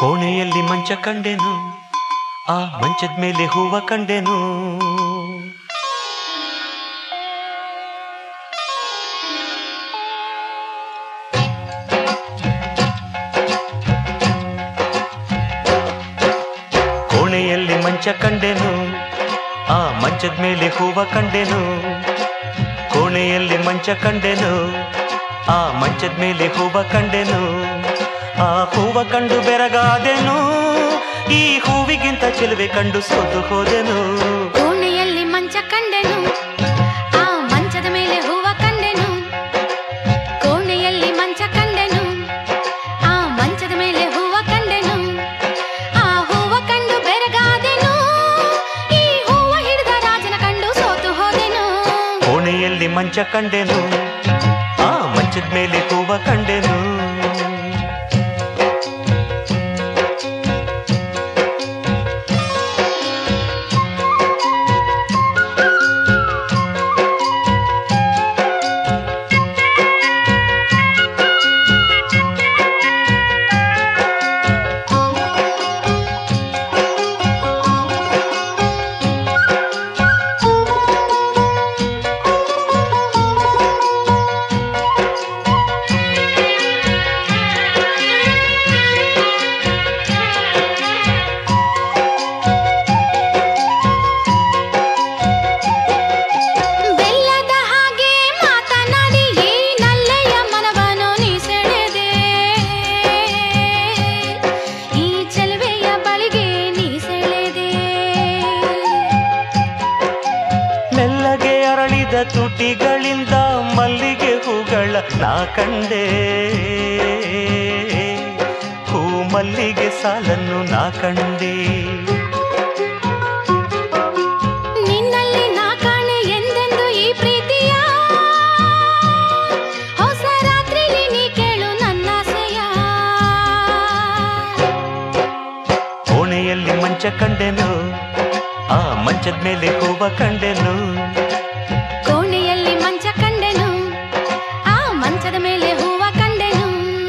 ಕೋಣೆಯಲ್ಲಿ ಮಂಚ ಕಂಡೆನು ಆ ಮಂಚದ ಮೇಲೆ ಹೂವ ಕಂಡೆನು ಕೋಣೆಯಲ್ಲಿ ಮಂಚ ಕಂಡೆನು ಆ ಮಂಚದ ಮೇಲೆ ಹೂವ ಕಂಡೆನು ಕೋಣೆಯಲ್ಲಿ ಮಂಚ ಕಂಡೆನು ಆ ಮಂಚದ ಮೇಲೆ ಹೂವ ಕಂಡೆನು ಆ ಹೂವ ಕಂಡು ಬೆರಗಾದೆನು ಈ ಹೂವಿಗಿಂತ ಚೆಲುವೆ ಕಂಡು ಸೋತು ಹೋದೆನು ಕೋಣೆಯಲ್ಲಿ ಮಂಚ ಕಂಡೆನು ಆ ಮಂಚದ ಮೇಲೆ ಹೂವ ಕಂಡೆನು ಕೋಣೆಯಲ್ಲಿ ಮಂಚ ಕಂಡೆನು ಆ ಮಂಚದ ಮೇಲೆ ಹೂವ ಕಂಡೆನು ಆ ಹೂವ ಕಂಡು ಬೆರಗಾದೆನು ಈ ಹೂವ ಹಿಡಿದ ರಾಜನ ಕಂಡು ಸೋತು ಹೋದೆನು ಕೋಣೆಯಲ್ಲಿ ಮಂಚ ಕಂಡೆನು ಆ ಮಂಚದ ಮೇಲೆ ಹೂವ ಕಂಡೆನು ಬೆಲ್ಲದ ಹಾಗೆ ಮಾತನಾಡಿ ಈ ನಲ್ಲೆಯ ಮನವನ್ನು ನೀ ಸೆಳೆದೆ ಈ ಚೆಲುವೆಯ ಬಳಿಗೆ ನೀ ಸೆಳೆದೆ ಮೆಲ್ಲಗೆ ಅರಳಿದ ತುಟಿಗಳಿಂದ ಮಲ್ಲಿಗೆ ಹೂಗಳ ನಾ ಕಂಡೆ ಹೂ ಮಲ್ಲಿಗೆ ಸಾಲನ್ನು ನಾ ಕಂಡೆ ನಿನ್ನಲ್ಲಿ ನಾ ಕಾಣೆ ಎಂದೆಂದು ಈ ಪ್ರೀತಿಯ ಹೊಸ ರಾತ್ರಿಲಿ ನೀ ಕೇಳು ನನ್ನಾಸೆಯ ಕೋಣೆಯಲ್ಲಿ ಮಂಚ ಕಂಡೆನು ಆ ಮಂಚದ ಮೇಲೆ ಹೂವ ಕಂಡೆನು ಕೋಣೆಯಲ್ಲಿ ಮಂಚ ಕಂಡೆನು ಆ ಮಂಚದ ಮೇಲೆ ಹೂವ ಕಂಡೆನು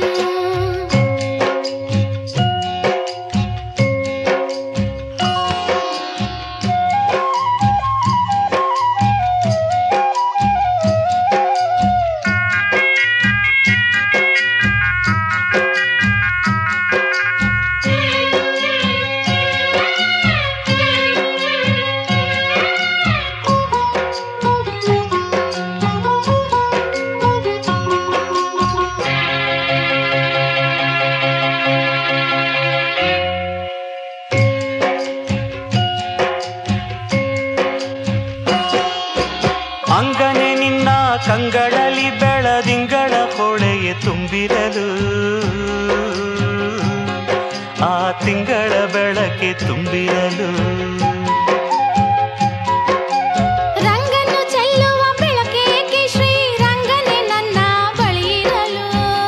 ಅಂಗನೆ ನಿನ್ನ ಕಂಗಳಲಿ ಬೆಳದಿಂಗಳ ಹೊಳೆಯೆ ತುಂಬಿರಲು ಆ ತಿಂಗಳ ಬೆಳಕೆ ತುಂಬಿರಲು ರಂಗನ್ನು ಚೆಲ್ಲುವ ಬೆಳಕೇಕೆ ಶ್ರೀರಂಗನೆ ನನ್ನ ಬಳಿ ಇರಲು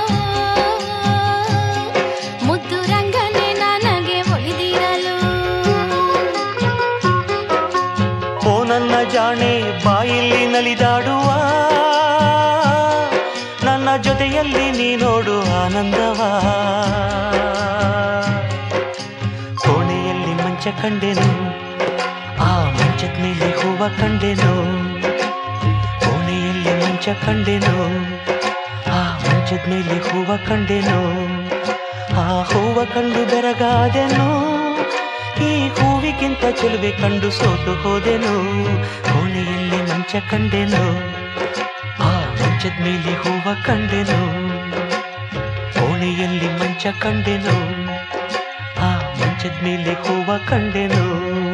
ಮುದ್ದು ರಂಗನೆ ನನಗೆ ಒಲಿದಿರಲು ಓ ನನ್ನ ಜಾಣೆ ಬಾಯಿಲ್ಲಿ ನಲಿದಾಡುವ ನನ್ನ ಜೊತೆಯಲ್ಲಿ ನೀ ನೋಡು ಆನಂದವ ಕೋಣೆಯಲ್ಲಿ ಮಂಚ ಕಂಡೆನು ಆ ಮಂಚದ ಮೇಲೆ ಹೂವ ಕಂಡೆನು ಕೋಣೆಯಲ್ಲಿ ಮಂಚ ಕಂಡೆನು ಆ ಮಂಚದ ಮೇಲೆ ಹೂವ ಕಂಡೆನು ಆ ಹೂವ ಕಂಡು ಬೆರಗಾದೆನು ಈ ಹೂವಿಗಿಂತ ಚೆಲುವೆ ಕಂಡು ಸೋತು ಹೋದೆನು ಕೋಣೆಯಲ್ಲಿ ಮಂಚ ಕಂಡೆನು ಆ ಮಂಚದ ಮೇಲೆ ಹೂವ ಕಂಡೆನು ಕೋಣೆಯಲ್ಲಿ ಮಂಚ ಕಂಡೆನು ಆ ಮಂಚದ ಮೇಲೆ ಹೂವ ಕಂಡೆನು